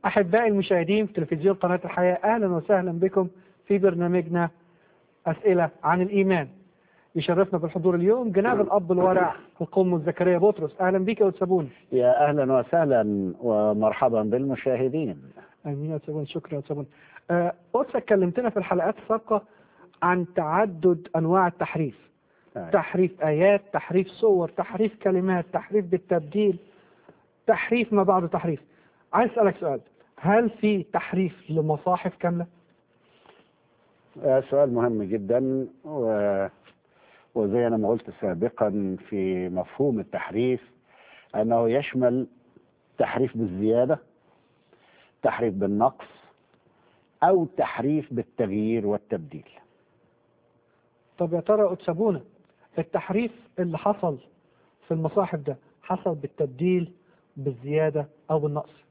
أحبائي المشاهدين في تلفزيون قناة الحياة أهلا وسهلا بكم في برنامجنا أسئلة عن الإيمان يشرفنا بالحضور اليوم جناب الأب الورع القم زكريا بطرس أهلا بك يا وتسابون يا اهلا وسهلا ومرحبا بالمشاهدين امين يا تسابون شكرا يا تسابون آه، قدسك كلمتنا في الحلقات السابقه عن تعدد انواع التحريف أيوة. تحريف ايات تحريف صور تحريف كلمات تحريف بالتبديل تحريف ما بعد تحريف عايز اسالك سؤال هل في تحريف لمصاحف كامله آه، سؤال مهم جدا و... وزي انا ما قلت سابقا في مفهوم التحريف انه يشمل تحريف بالزياده تحريف بالنقص او تحريف بالتغيير والتبديل طب يا ترى اتسابونا التحريف اللي حصل في المصاحف ده حصل بالتبديل بالزياده او بالنقص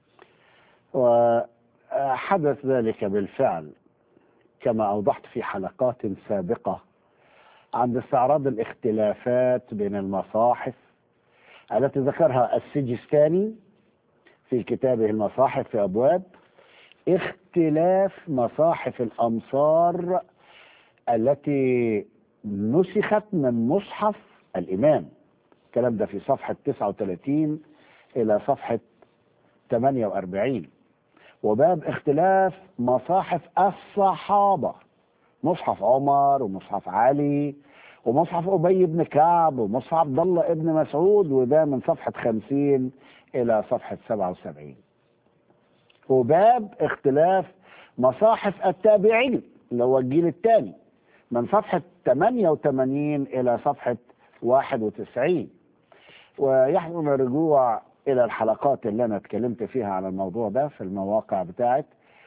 وحدث ذلك بالفعل كما اوضحت في حلقات سابقه عند استعراض الاختلافات بين المصاحف التي ذكرها السجستاني في كتابه المصاحف في ابواب اختلاف مصاحف الامصار التي نسخت من مصحف الامام الكلام ده في صفحه 39 الى صفحه 48 وباب اختلاف مصاحف الصحابه مصحف عمر ومصحف علي ومصحف ابي بن كعب ومصحف عبد الله ابن مسعود وده من صفحه 50 الى صفحه 77 وباب اختلاف مصاحف التابعين اللي هو الجيل الثاني من صفحه 88 الى صفحه 91 ويحسن الرجوع الى الحلقات اللي انا اتكلمت فيها على الموضوع ده في المواقع بتاعت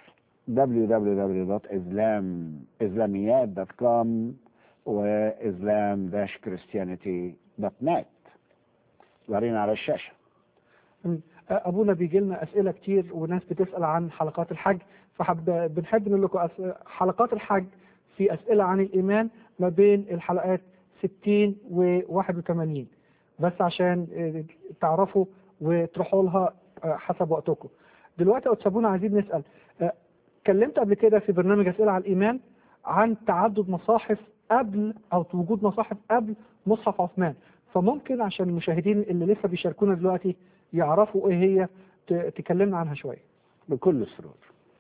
www.islamiyat.com واسلام-christianity.net ظاهرين على الشاشه ابونا بيجي لنا اسئله كتير وناس بتسال عن حلقات الحج فحب بنحب نقول لكم أس- حلقات الحج في اسئله عن الايمان ما بين الحلقات 60 و 81 بس عشان آه، تعرفوا وتروحوا لها آه، حسب وقتكم دلوقتي يا تسابونا عايزين نسال آه، اتكلمت قبل كده في برنامج اسئله عن الايمان عن تعدد مصاحف قبل او وجود مصاحف قبل مصحف عثمان فممكن عشان المشاهدين اللي لسه بيشاركونا دلوقتي يعرفوا ايه هي ت- تكلمنا عنها شويه بكل سرور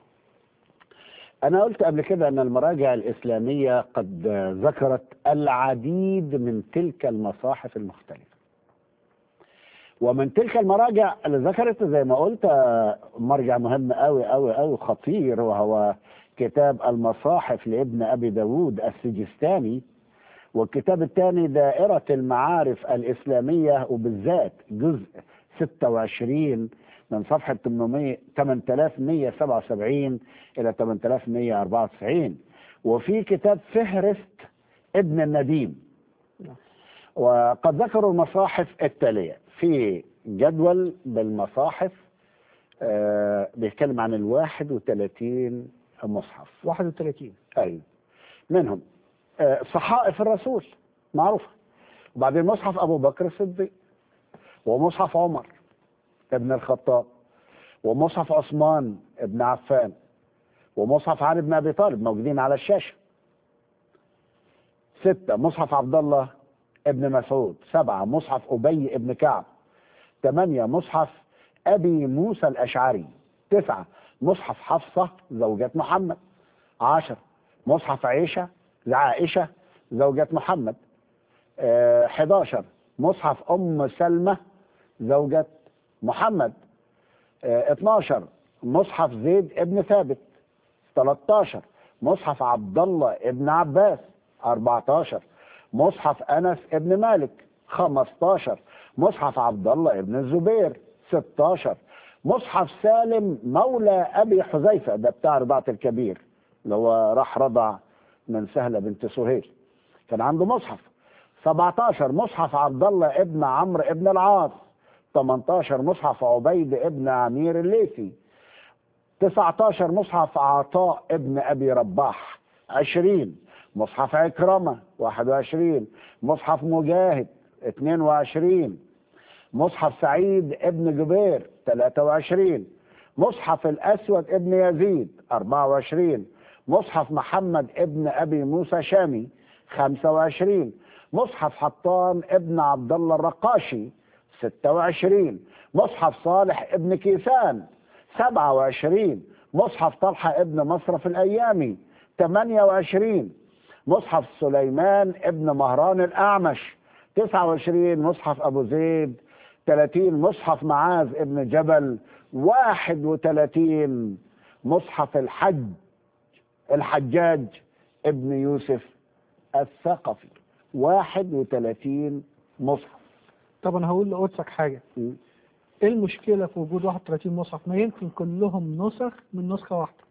أنا قلت قبل كده أن المراجع الإسلامية قد ذكرت العديد من تلك المصاحف المختلفة ومن تلك المراجع اللي ذكرت زي ما قلت آه، مرجع مهم قوي قوي قوي خطير وهو كتاب المصاحف لابن أبي داود السجستاني والكتاب الثاني دائرة المعارف الإسلامية وبالذات جزء 26 من صفحة 800 8177 إلى 8194 وفي كتاب فهرست ابن النديم نعم. وقد ذكروا المصاحف التالية في جدول بالمصاحف آه بيتكلم عن ال 31 مصحف 31 ايوه منهم آه، صحائف الرسول معروفه وبعدين مصحف ابو بكر الصديق ومصحف عمر ابن الخطاب ومصحف عثمان ابن عفان ومصحف علي بن ابي طالب موجودين على الشاشه ستة مصحف عبد الله ابن مسعود سبعة مصحف أبي ابن كعب ثمانية مصحف أبي موسى الأشعري تسعة مصحف حفصة زوجة محمد عشر مصحف عائشة عائشة زوجة محمد آه، 11 مصحف أم سلمة زوجة محمد آه، 12 مصحف زيد ابن ثابت 13 مصحف عبد الله ابن عباس 14 مصحف أنس ابن مالك 15 مصحف عبد الله ابن الزبير 16 مصحف سالم مولى أبي حذيفة ده بتاع رضاعة الكبير اللي هو راح رضع من سهلة بنت سهيل كان عنده مصحف 17 مصحف عبد الله ابن عمرو ابن العاص 18 مصحف عبيد ابن عمير الليثي 19 مصحف عطاء ابن ابي رباح 20 مصحف عكرمة 21 مصحف مجاهد 22 مصحف سعيد ابن جبير 23 مصحف الأسود ابن يزيد 24 مصحف محمد ابن أبي موسى شامي 25 مصحف حطان ابن عبد الله الرقاشي 26 مصحف صالح ابن كيسان 27 مصحف طلحة ابن مصرف الأيامي 28 مصحف سليمان ابن مهران الأعمش 29 مصحف أبو زيد 30 مصحف معاذ ابن جبل 31 مصحف الحج الحجاج ابن يوسف الثقفي 31 مصحف طب انا هقول لقدسك حاجه م. ايه المشكله في وجود 31 مصحف ما يمكن كلهم نسخ من نسخه واحده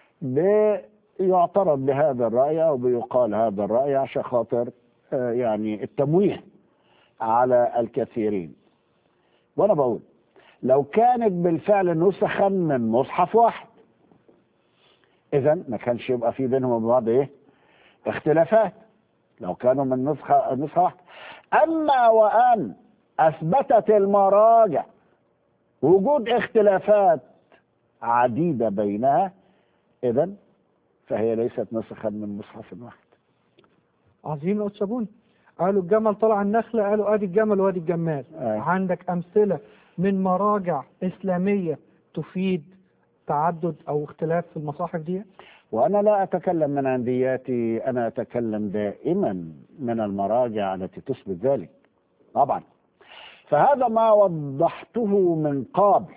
بيعترض بهذا الرأي أو بيقال هذا الرأي عشان خاطر آه، يعني التمويه على الكثيرين وأنا بقول لو كانت بالفعل نسخا من مصحف واحد إذا ما كانش يبقى في بينهم وبين بعض إيه؟ اختلافات لو كانوا من نسخة نسخة واحدة أما وأن أثبتت المراجع وجود اختلافات عديدة بينها إذا فهي ليست نسخا من مصحف واحد عظيم يا سابوني قالوا الجمل طلع النخله قالوا ادي الجمل وادي الجمال أي. عندك امثله من مراجع اسلاميه تفيد تعدد او اختلاف في المصاحف دي وأنا لا أتكلم من عندياتي أنا أتكلم دائما من المراجع التي تثبت ذلك طبعا فهذا ما وضحته من قبل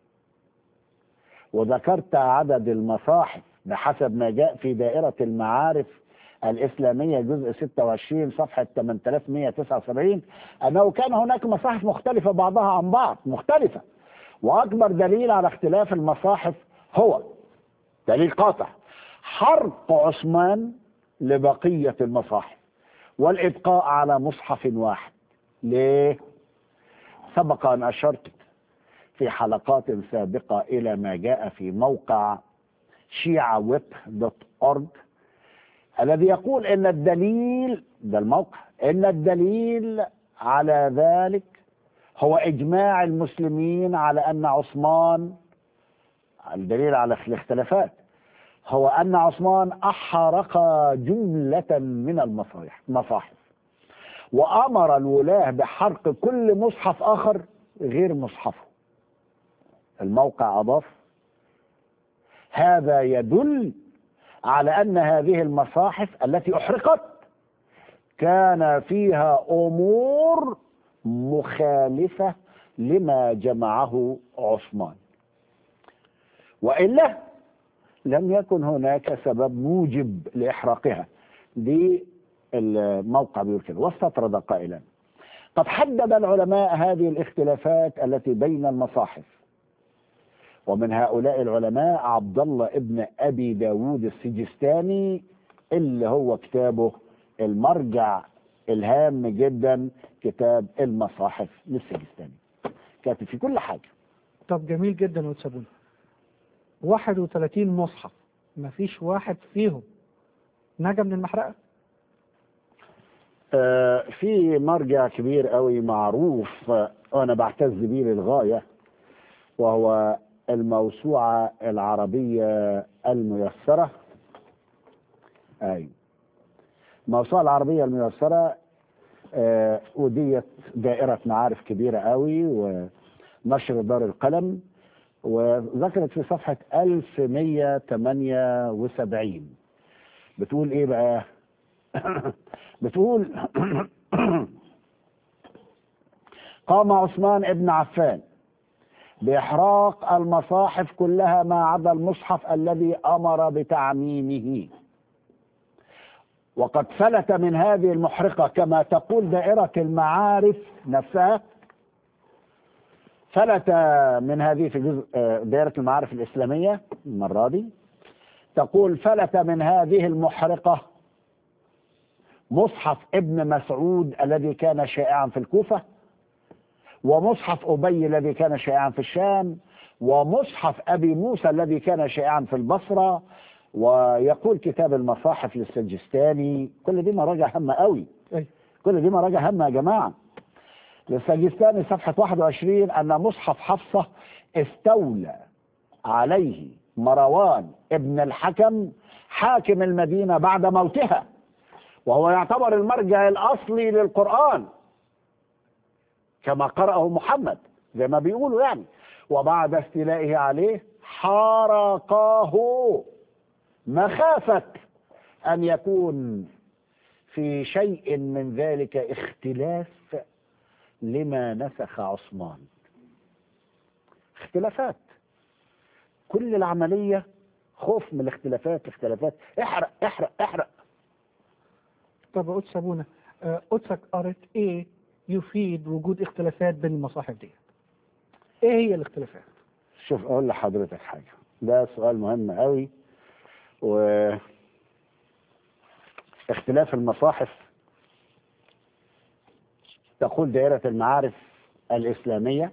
وذكرت عدد المصاحف بحسب ما جاء في دائرة المعارف الإسلامية جزء 26 صفحة 8179 أنه كان هناك مصاحف مختلفة بعضها عن بعض مختلفة وأكبر دليل على اختلاف المصاحف هو دليل قاطع حرق عثمان لبقية المصاحف والإبقاء على مصحف واحد ليه؟ سبق أن أشرت في حلقات سابقة إلى ما جاء في موقع شيعة ويب دوت أورج الذي يقول إن الدليل ده الموقع إن الدليل على ذلك هو إجماع المسلمين على أن عثمان الدليل على الاختلافات هو أن عثمان أحرق جملة من المصاحف مصاحف وأمر الولاة بحرق كل مصحف آخر غير مصحفه الموقع أضاف هذا يدل على أن هذه المصاحف التي أحرقت كان فيها أمور مخالفة لما جمعه عثمان وإلا لم يكن هناك سبب موجب لإحراقها دي الموقع بيقول كده واستطرد قائلا قد حدد العلماء هذه الاختلافات التي بين المصاحف ومن هؤلاء العلماء عبد الله ابن ابي داود السجستاني اللي هو كتابه المرجع الهام جدا كتاب المصاحف للسجستاني كاتب في كل حاجه طب جميل جدا وتسابوني 31 مصحف ما فيش واحد فيهم نجا من المحرقه آه، في مرجع كبير قوي معروف آه، وانا بعتز بيه للغايه وهو الموسوعه العربيه الميسره اي الموسوعه العربيه الميسره آه، وديت دائره معارف كبيره قوي ونشر دار القلم وذكرت في صفحه 1178 بتقول ايه بقى بتقول قام عثمان ابن عفان بإحراق المصاحف كلها ما عدا المصحف الذي أمر بتعميمه وقد فلت من هذه المحرقة كما تقول دائرة المعارف نفسها فلت من هذه في جزء آه، دائرة المعارف الإسلامية المرة دي تقول فلت من هذه المحرقة مصحف ابن مسعود الذي كان شائعا في الكوفة ومصحف أبي الذي كان شائعا في الشام ومصحف أبي موسى الذي كان شائعا في البصرة ويقول كتاب المصاحف للسجستاني كل دي مراجع هامة قوي أي. كل دي مراجع هامة يا جماعة للسجستاني صفحة 21 أن مصحف حفصة استولى عليه مروان ابن الحكم حاكم المدينة بعد موتها وهو يعتبر المرجع الأصلي للقرآن كما قرأه محمد زي ما بيقولوا يعني وبعد استيلائه عليه حرقاه مخافة أن يكون في شيء من ذلك اختلاف لما نسخ عثمان اختلافات كل العملية خوف من الاختلافات اختلافات احرق احرق احرق طب قدس سابونا آه، قدسك قرت ايه يفيد وجود اختلافات بين المصاحف دي ايه هي الاختلافات شوف اقول لحضرتك حاجة ده سؤال مهم قوي و اختلاف المصاحف تقول دائرة المعارف الإسلامية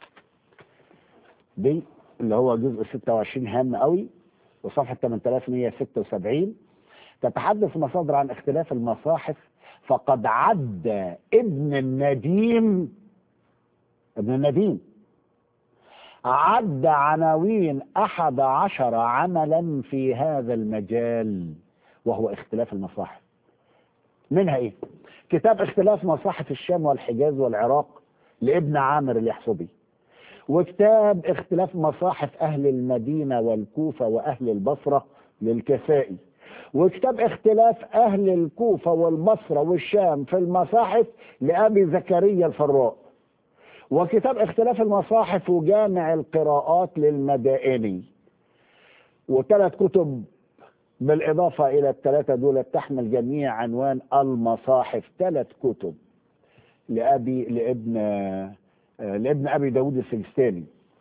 دي اللي هو جزء 26 هام قوي وصفحة 8176 تتحدث مصادر عن اختلاف المصاحف فقد عد ابن النديم ابن النديم عد عناوين أحد عشر عملا في هذا المجال وهو اختلاف المصاحف منها ايه كتاب اختلاف مصاحف الشام والحجاز والعراق لابن عامر اليحصبي وكتاب اختلاف مصاحف أهل المدينة والكوفة وأهل البصرة للكسائي وكتاب اختلاف أهل الكوفة والبصرة والشام في المصاحف لأبي زكريا الفراء وكتاب اختلاف المصاحف وجامع القراءات للمدائني وثلاث كتب بالإضافة إلى الثلاثة دول تحمل جميع عنوان المصاحف ثلاث كتب لأبي لابن لابن أبي داود السجستاني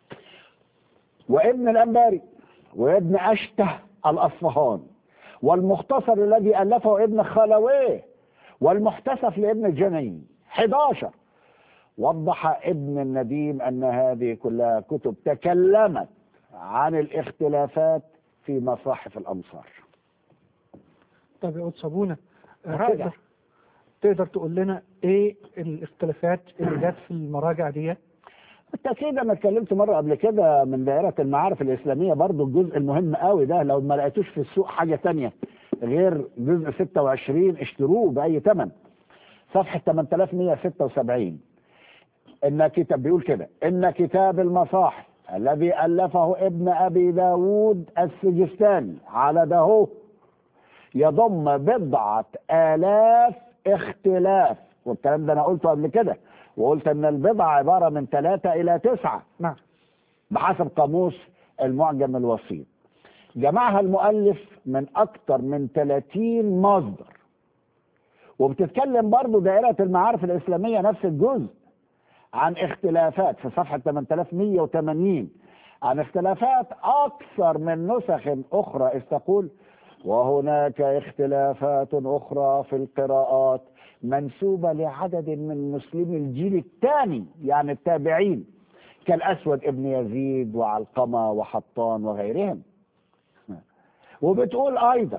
وابن الأنباري وابن أشته الأصفهان والمختصر الذي ألفه ابن خلويه والمحتسف لابن الجني 11 وضح ابن النديم أن هذه كلها كتب تكلمت عن الاختلافات في مصاحف الأمصار طب يا قدس ابونا آه، راجع. تقدر تقدر تقول لنا ايه الاختلافات اللي جت في المراجع دي بالتأكيد أنا اتكلمت مرة قبل كده من دائرة المعارف الإسلامية برضو الجزء المهم قوي ده لو ما لقيتوش في السوق حاجة تانية غير جزء 26 اشتروه بأي ثمن صفحة 8176 إن كتاب بيقول كده إن كتاب المصاحف الذي ألفه ابن أبي داود السجستاني على ده يضم بضعة آلاف اختلاف والكلام ده أنا قلته قبل كده وقلت ان البضع عبارة من ثلاثة الى تسعة نعم بحسب قاموس المعجم الوسيط جمعها المؤلف من اكثر من 30 مصدر وبتتكلم برضو دائرة المعارف الاسلامية نفس الجزء عن اختلافات في صفحة 8180 عن اختلافات اكثر من نسخ اخرى اذ تقول وهناك اختلافات اخرى في القراءات منسوبة لعدد من مسلمي الجيل الثاني يعني التابعين كالأسود ابن يزيد وعلقمة وحطان وغيرهم وبتقول أيضا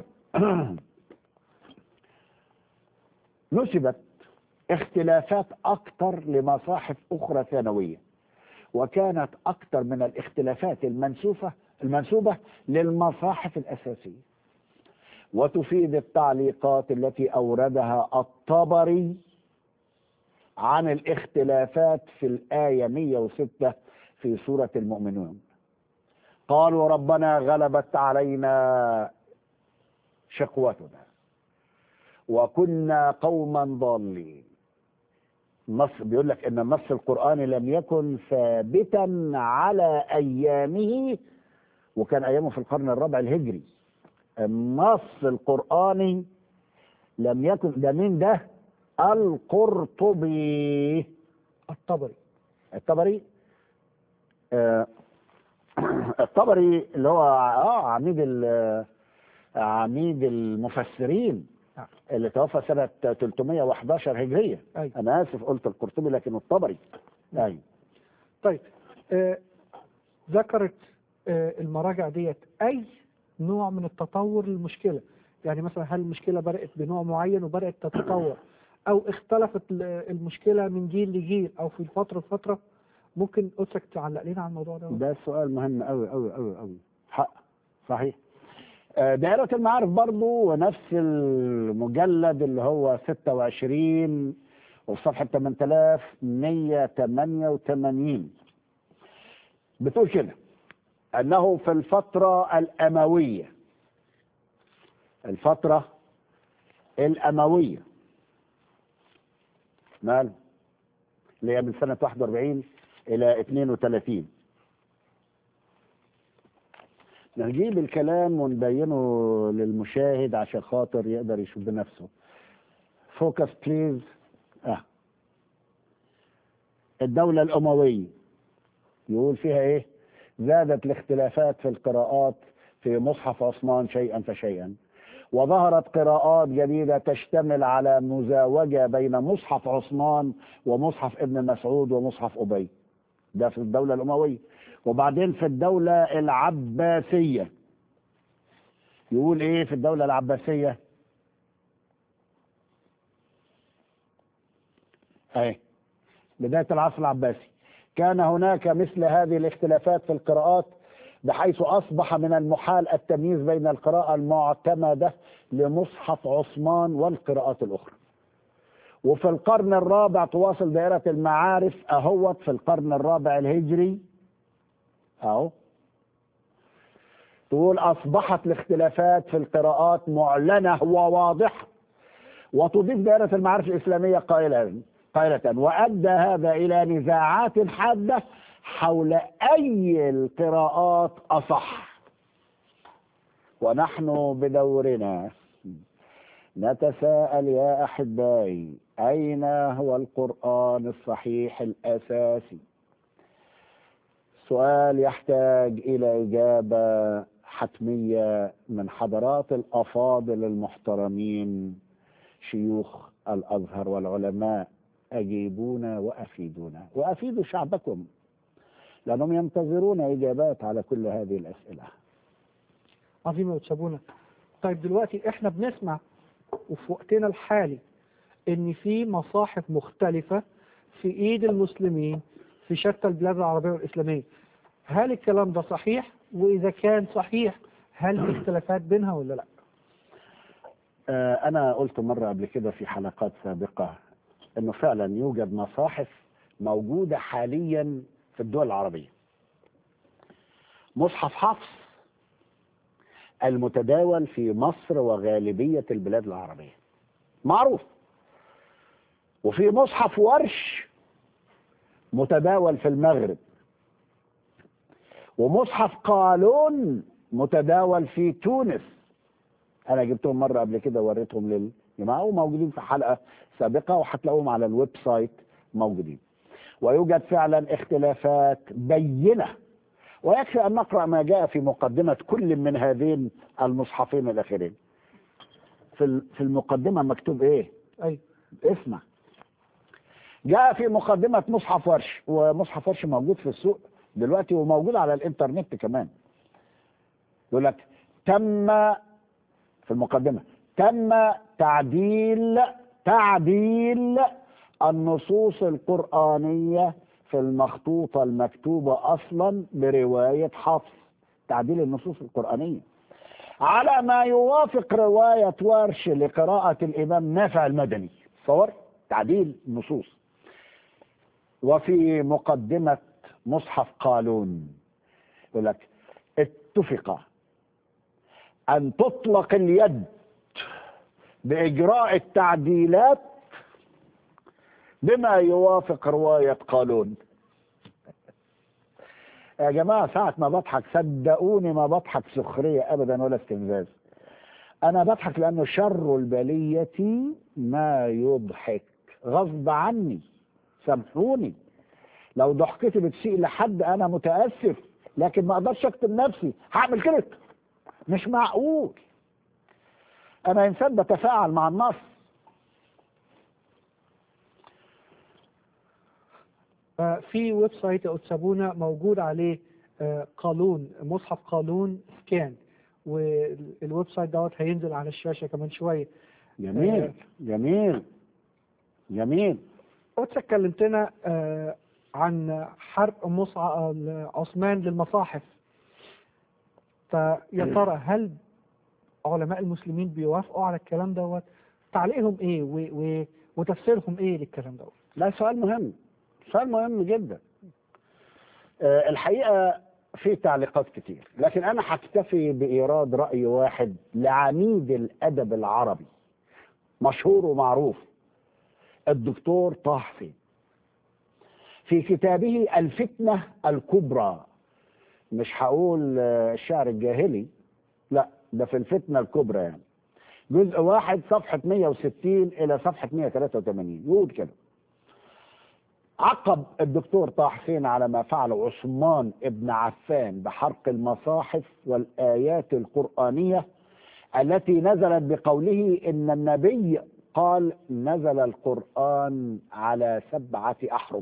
نسبت اختلافات أكثر لمصاحف أخرى ثانوية وكانت أكثر من الاختلافات المنسوفة المنسوبة للمصاحف الأساسية وتفيد التعليقات التي أوردها الطبري عن الاختلافات في الآية 106 في سورة المؤمنون قالوا ربنا غلبت علينا شقوتنا وكنا قوما ضالين النص بيقول لك ان النص القرآني لم يكن ثابتا على ايامه وكان ايامه في القرن الرابع الهجري النص القرآني لم يكن ده مين ده القرطبي الطبري الطبري آه الطبري اللي هو اه عميد ال- عميد المفسرين نعم. اللي توفى سنة 311 هجرية أيوة. أنا آسف قلت القرطبي لكن الطبري أيوة طيب آه ذكرت آه المراجع ديت اي نوع من التطور للمشكله يعني مثلا هل المشكله بدات بنوع معين وبدات تتطور او اختلفت ال- المشكله من جيل لجيل او في فتره لفتره ممكن قدسك تعلق لنا على الموضوع ده ده سؤال مهم قوي قوي قوي قوي حق صحيح آه، دائرة المعارف برضو ونفس المجلد اللي هو 26 وفي صفحة 8188 بتقول كده أنه في الفترة الأموية الفترة الأموية مال اللي هي من سنة 41 إلى 32 نجيب الكلام ونبينه للمشاهد عشان خاطر يقدر يشوف بنفسه فوكس بليز اه الدولة الأموية يقول فيها ايه زادت الاختلافات في القراءات في مصحف عثمان شيئا فشيئا وظهرت قراءات جديدة تشتمل على مزاوجة بين مصحف عثمان ومصحف ابن مسعود ومصحف أبي ده في الدولة الأموية وبعدين في الدولة العباسية يقول ايه في الدولة العباسية اهي بداية العصر العباسي كان هناك مثل هذه الاختلافات في القراءات بحيث أصبح من المحال التمييز بين القراءة المعتمدة لمصحف عثمان والقراءات الأخرى وفي القرن الرابع تواصل دائرة المعارف أهوت في القرن الرابع الهجري أهو تقول أصبحت الاختلافات في القراءات معلنة وواضحة وتضيف دائرة المعارف الإسلامية قائلة قائلة وأدى هذا إلى نزاعات حادة حول أي القراءات أصح ونحن بدورنا نتساءل يا أحبائي أين هو القرآن الصحيح الأساسي سؤال يحتاج إلى إجابة حتمية من حضرات الأفاضل المحترمين شيوخ الأزهر والعلماء أجيبونا وأفيدونا وأفيدوا شعبكم لأنهم ينتظرون إجابات على كل هذه الأسئلة عظيمة وتسابونا طيب دلوقتي احنا بنسمع وفي وقتنا الحالي ان في مصاحف مختلفة في ايد المسلمين في شتى البلاد العربية والاسلامية هل الكلام ده صحيح واذا كان صحيح هل في اختلافات بينها ولا لا آه، أنا قلت مرة قبل كده في حلقات سابقة أنه فعلا يوجد مصاحف موجودة حاليا في الدول العربية مصحف حفص المتداول في مصر وغالبية البلاد العربية معروف وفي مصحف ورش متداول في المغرب ومصحف قالون متداول في تونس انا جبتهم مره قبل كده ووريتهم للجماعه وموجودين في حلقه سابقه وهتلاقوهم على الويب سايت موجودين ويوجد فعلا اختلافات بينه ويكفي ان نقرا ما جاء في مقدمه كل من هذين المصحفين الاخرين في ال- في المقدمه مكتوب ايه ايوه اسمع جاء في مقدمة مصحف ورش ومصحف ورش موجود في السوق دلوقتي وموجود على الانترنت كمان يقول لك تم في المقدمة تم تعديل تعديل النصوص القرآنية في المخطوطة المكتوبة أصلا برواية حفص تعديل النصوص القرآنية على ما يوافق رواية ورش لقراءة الإمام نافع المدني تصور تعديل النصوص وفي مقدمة مصحف قالون يقول لك اتفق أن تطلق اليد بإجراء التعديلات بما يوافق رواية قالون يا جماعة ساعة ما بضحك صدقوني ما بضحك سخرية أبدا ولا استفزاز أنا بضحك لأنه شر البلية ما يضحك غصب عني سامحوني لو ضحكتي بتسيء لحد أنا متأسف لكن ما أقدرش أكتم نفسي هعمل كده مش معقول أنا إنسان بتفاعل مع النص آه، في ويب سايت يا أتسابونا موجود عليه آه، قانون مصحف قانون سكان والويب سايت دوت هينزل على الشاشة كمان شوية جميل جميل جميل قدس اتكلمتنا آه، عن حرق مصع عثمان للمصاحف فيا ترى هل علماء المسلمين بيوافقوا على الكلام دوت تعليقهم ايه و... و... وتفسيرهم ايه للكلام دوت لا سؤال مهم سؤال مهم جدا آه، الحقيقة في تعليقات كتير لكن أنا هكتفي بإيراد رأي واحد لعميد الأدب العربي مشهور ومعروف الدكتور طه حسين في كتابه الفتنة الكبرى مش هقول آه، الشعر الجاهلي لا ده في الفتنة الكبرى يعني جزء واحد صفحة 160 إلى صفحة 183 يقول كده عقب الدكتور طه حسين على ما فعله عثمان ابن عفان بحرق المصاحف والآيات القرآنية التي نزلت بقوله إن النبي قال نزل القرآن على سبعة أحرف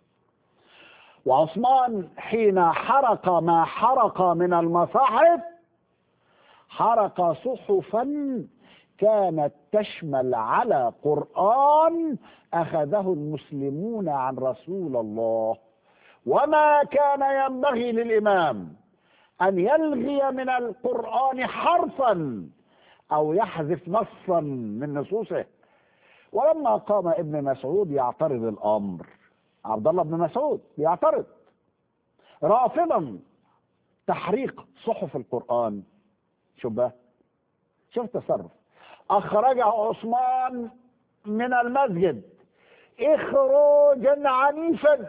وعثمان حين حرق ما حرق من المصاحف حرق صحفا كانت تشمل على قرآن أخذه المسلمون عن رسول الله وما كان ينبغي للإمام أن يلغي من القرآن حرفا أو يحذف نصا من نصوصه ولما قام ابن مسعود يعترض الأمر عبد الله بن مسعود يعترض رافضا تحريق صحف القرآن شوف بقى شوف تصرف أخرجه عثمان من المسجد إخراجا عنيفا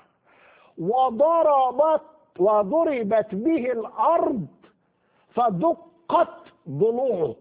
وضربت وضربت به الأرض فدقت ضلوعه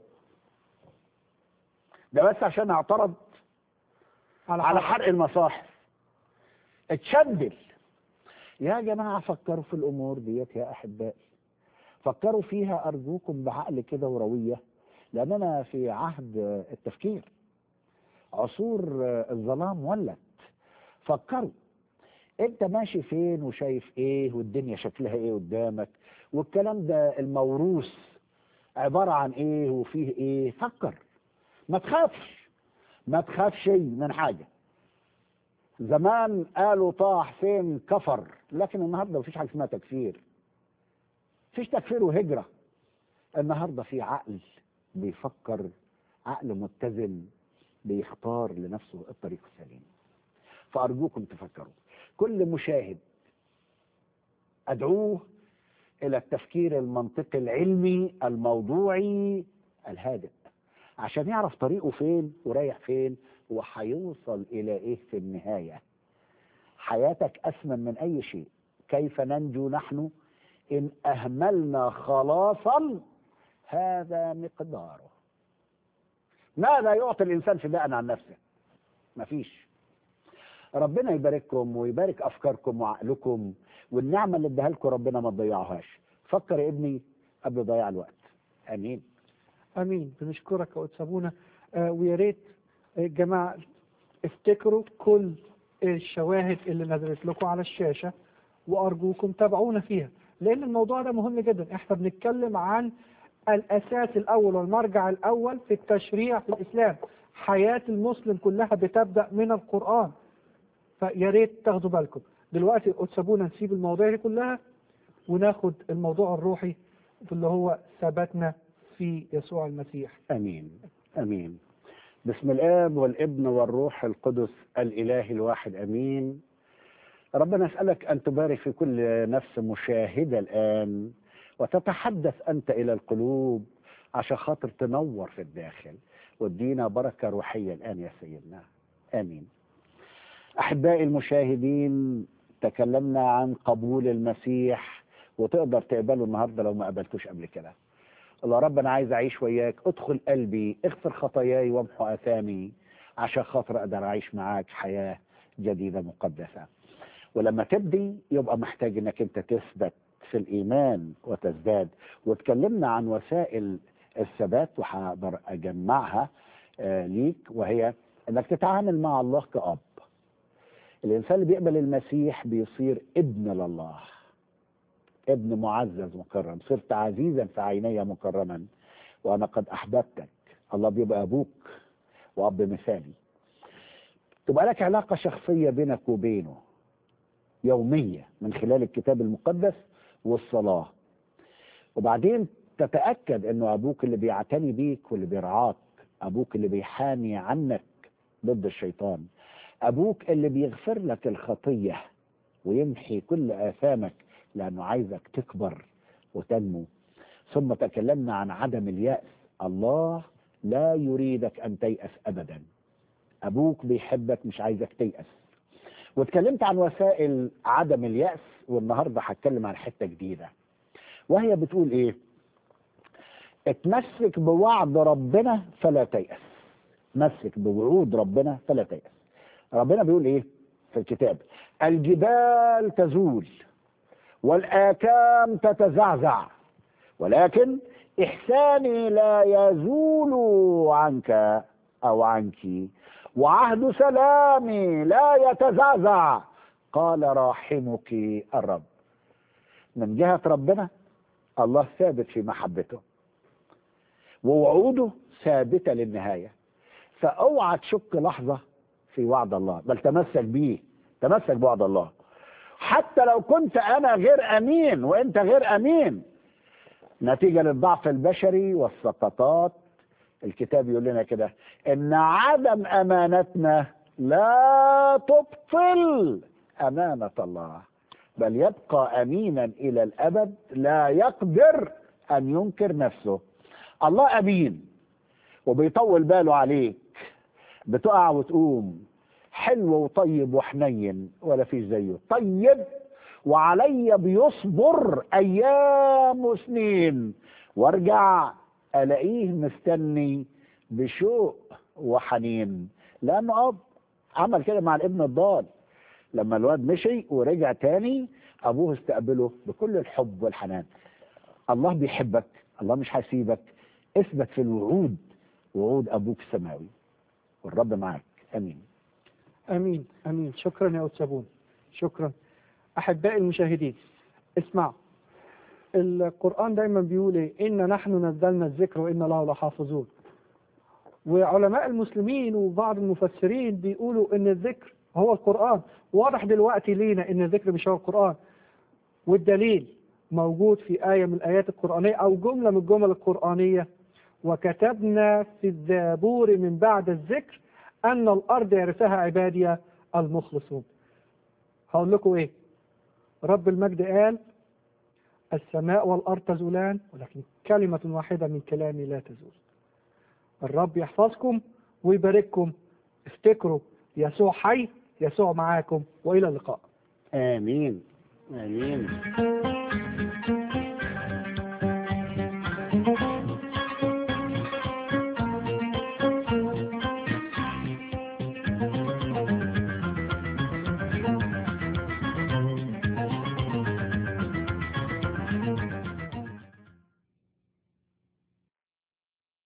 ده بس عشان اعترض على حرق المصاحف اتشدل يا جماعة فكروا في الأمور ديت يا أحبائي فكروا فيها أرجوكم بعقل كده وروية لأننا في عهد التفكير عصور الظلام ولت فكروا انت ماشي فين وشايف ايه والدنيا شكلها ايه قدامك والكلام ده الموروث عبارة عن ايه وفيه ايه فكر ما تخافش ما تخافش من حاجة زمان قالوا طه حسين كفر لكن النهارده مفيش حاجه اسمها تكفير مفيش تكفير وهجره النهارده في عقل بيفكر عقل متزن بيختار لنفسه الطريق السليم فارجوكم تفكروا كل مشاهد ادعوه الى التفكير المنطقي العلمي الموضوعي الهادئ عشان يعرف طريقه فين ورايح فين وهيوصل الى ايه في النهايه حياتك اثمن من اي شيء كيف ننجو نحن ان اهملنا خلاصا هذا مقداره ماذا يعطي الانسان فداء عن نفسه مفيش ربنا يبارككم ويبارك افكاركم وعقلكم والنعمه اللي اداها لكم ربنا ما تضيعوهاش فكر يا ابني قبل ضياع الوقت امين امين بنشكرك يا قدس ابونا آه ويا ريت يا جماعه افتكروا كل الشواهد اللي نزلت لكم على الشاشه وارجوكم تابعونا فيها لان الموضوع ده مهم جدا احنا بنتكلم عن الاساس الاول والمرجع الاول في التشريع في الاسلام حياه المسلم كلها بتبدا من القران فيا ريت تاخدوا بالكم دلوقتي قدس ابونا نسيب المواضيع دي كلها وناخد الموضوع الروحي اللي هو ثباتنا في يسوع المسيح امين امين بسم الاب والابن والروح القدس الاله الواحد امين ربنا اسالك ان تبارك في كل نفس مشاهده الان وتتحدث انت الى القلوب عشان خاطر تنور في الداخل وادينا بركه روحيه الان يا سيدنا امين احبائي المشاهدين تكلمنا عن قبول المسيح وتقدر تقبله النهارده لو ما قبلتوش قبل كده الله رب انا عايز اعيش وياك ادخل قلبي اغفر خطاياي وامحو اثامي عشان خاطر اقدر اعيش معاك حياه جديده مقدسه ولما تبدي يبقى محتاج انك انت تثبت في الايمان وتزداد واتكلمنا عن وسائل الثبات وهقدر اجمعها آه ليك وهي انك تتعامل مع الله كاب الانسان اللي بيقبل المسيح بيصير ابن لله ابن معزز مكرم صرت عزيزا في عيني مكرما وانا قد احببتك الله بيبقى ابوك واب مثالي تبقى لك علاقه شخصيه بينك وبينه يومية من خلال الكتاب المقدس والصلاة وبعدين تتأكد أنه أبوك اللي بيعتني بيك واللي بيرعاك أبوك اللي بيحامي عنك ضد الشيطان أبوك اللي بيغفر لك الخطية ويمحي كل آثامك لأنه عايزك تكبر وتنمو ثم تكلمنا عن عدم اليأس الله لا يريدك أن تيأس أبدا أبوك بيحبك مش عايزك تيأس واتكلمت عن وسائل عدم اليأس والنهاردة هتكلم عن حتة جديدة وهي بتقول ايه اتمسك بوعد ربنا فلا تيأس تمسك بوعود ربنا فلا تيأس ربنا بيقول ايه في الكتاب الجبال تزول والآكام تتزعزع ولكن إحساني لا يزول عنك أو عنك وعهد سلامي لا يتزعزع قال راحمك الرب من جهة ربنا الله ثابت في محبته ووعوده ثابتة للنهاية فاوعى تشك لحظة في وعد الله بل تمسك بيه تمسك بوعد الله حتى لو كنت انا غير امين وانت غير امين نتيجة للضعف البشري والسقطات الكتاب يقول لنا كده ان عدم امانتنا لا تبطل امانة الله بل يبقى امينا الى الابد لا يقدر ان ينكر نفسه الله امين وبيطول باله عليك بتقع وتقوم حلو وطيب وحنين ولا فيش زيه طيب وعلي بيصبر ايام وسنين وارجع الاقيه مستني بشوق وحنين لانه اب عمل كده مع الابن الضال لما الواد مشي ورجع تاني ابوه استقبله بكل الحب والحنان الله بيحبك الله مش هيسيبك اثبت في الوعود وعود ابوك السماوي والرب معك امين امين امين شكرا يا أتسابون شكرا احبائي المشاهدين اسمعوا القران دايما بيقول ايه ان نحن نزلنا الذكر وان له لحافظون وعلماء المسلمين وبعض المفسرين بيقولوا ان الذكر هو القران واضح دلوقتي لينا ان الذكر مش هو القران والدليل موجود في آية من الآيات القرآنية أو جملة من الجمل القرآنية وكتبنا في الزبور من بعد الذكر أن الأرض يرثها عبادي المخلصون هقول لكم إيه رب المجد قال السماء والأرض تزولان ولكن كلمة واحدة من كلامي لا تزول الرب يحفظكم ويبارككم افتكروا يسوع حي يسوع معاكم وإلى اللقاء امين امين